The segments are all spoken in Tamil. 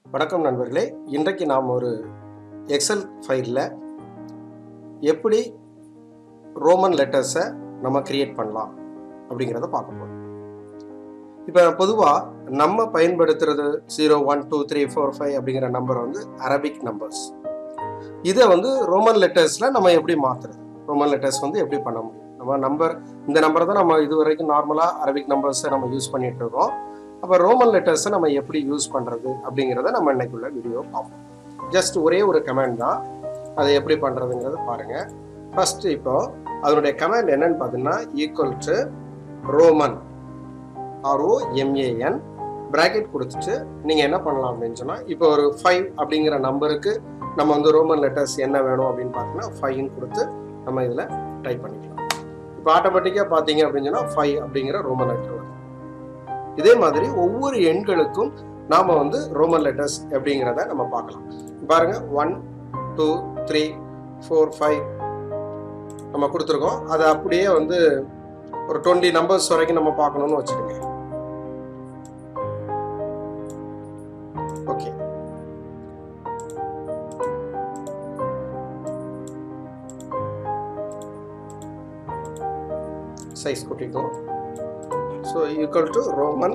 வணக்கம் நண்பர்களே இன்றைக்கு நாம் ஒரு எக்ஸல் ஃபைலில் எப்படி ரோமன் லெட்டர்ஸை நம்ம கிரியேட் பண்ணலாம் அப்படிங்கிறத பார்க்க போகிறோம் இப்போ பொதுவாக நம்ம பயன்படுத்துறது zero one two three four five அப்படிங்கிற நம்பர் வந்து அரபிக் நம்பர்ஸ் இதை வந்து ரோமன் லெட்டர்ஸில் நம்ம எப்படி மாற்றுறது ரோமன் லெட்டர்ஸ் வந்து எப்படி பண்ண முடியும் நம்ம நம்பர் இந்த நம்பரை தான் நம்ம இது வரைக்கும் நார்மலாக அரபிக் நம்பர்ஸை நம்ம யூஸ் பண்ணிட்டு இருக்கோம் அப்போ ரோமன் லெட்டர்ஸை நம்ம எப்படி யூஸ் பண்ணுறது அப்படிங்கிறத நம்ம இன்னைக்குள்ள வீடியோ பார்ப்போம் ஜஸ்ட் ஒரே ஒரு கமெண்ட் தான் அதை எப்படி பண்ணுறதுங்கிறத பாருங்கள் ஃபஸ்ட்டு இப்போ அதனுடைய கமெண்ட் என்னன்னு பார்த்தீங்கன்னா equal to Roman R O M A N bracket கொடுத்துட்டு நீங்கள் என்ன பண்ணலாம் அப்படின்னு சொன்னால் இப்போ ஒரு ஃபைவ் அப்படிங்கிற நம்பருக்கு நம்ம வந்து ரோமன் லெட்டர்ஸ் என்ன வேணும் அப்படின்னு பார்த்தீங்கன்னா ஃபைவ்னு கொடுத்து நம்ம இதில் டைப் பண்ணிக்கலாம் இப்போ ஆட்டோமேட்டிக்காக பார்த்தீங்க அப்படின்னு சொன்னால் ஃபைவ் அப்படிங்கிற ரோமன் லெட்டர் வரும் இதே மாதிரி ஒவ்வொரு எண்களுக்கும் நாம் வந்து ரோமன் லெட்டர்ஸ் அப்படிங்கிறத நம்ம பார்க்கலாம் பாருங்க one two three four five நம்ம கொடுத்துருக்கோம் அதை அப்படியே வந்து ஒரு டுவெண்ட்டி நம்பர்ஸ் வரைக்கும் நம்ம பார்க்கணும்னு வச்சுக்கோங்க ஓகே சைஸ் கூட்டிக்கும் ஸோ ஈக்குவல் டு ரோமன்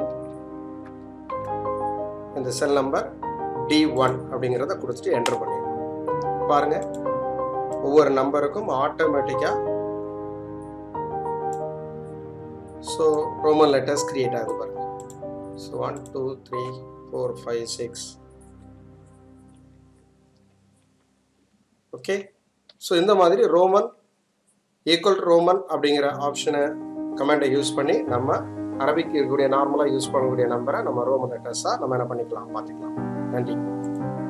இந்த செல் நம்பர் டி ஒன் அப்படிங்கிறத கொடுத்துட்டு என்டர் பண்ணிடணும் பாருங்க ஒவ்வொரு நம்பருக்கும் ஆட்டோமேட்டிக்காக ஸோ ரோமன் லெட்டர்ஸ் கிரியேட் ஆகுது பாருங்க so one two three four five six okay so இந்த மாதிரி ரோமன் ஈக்குவல் ரோமன் அப்படிங்கிற ஆப்ஷனை கமெண்டை யூஸ் பண்ணி நம்ம அரபிக் இருக்கக்கூடிய நார்மலாக யூஸ் பண்ணக்கூடிய நம்பரை நம்ம ரோமன் லெட்டர்ஸாக நம்ம என்ன பண்ணிக்கலாம் பார்த்துக்கலாம் நன்றி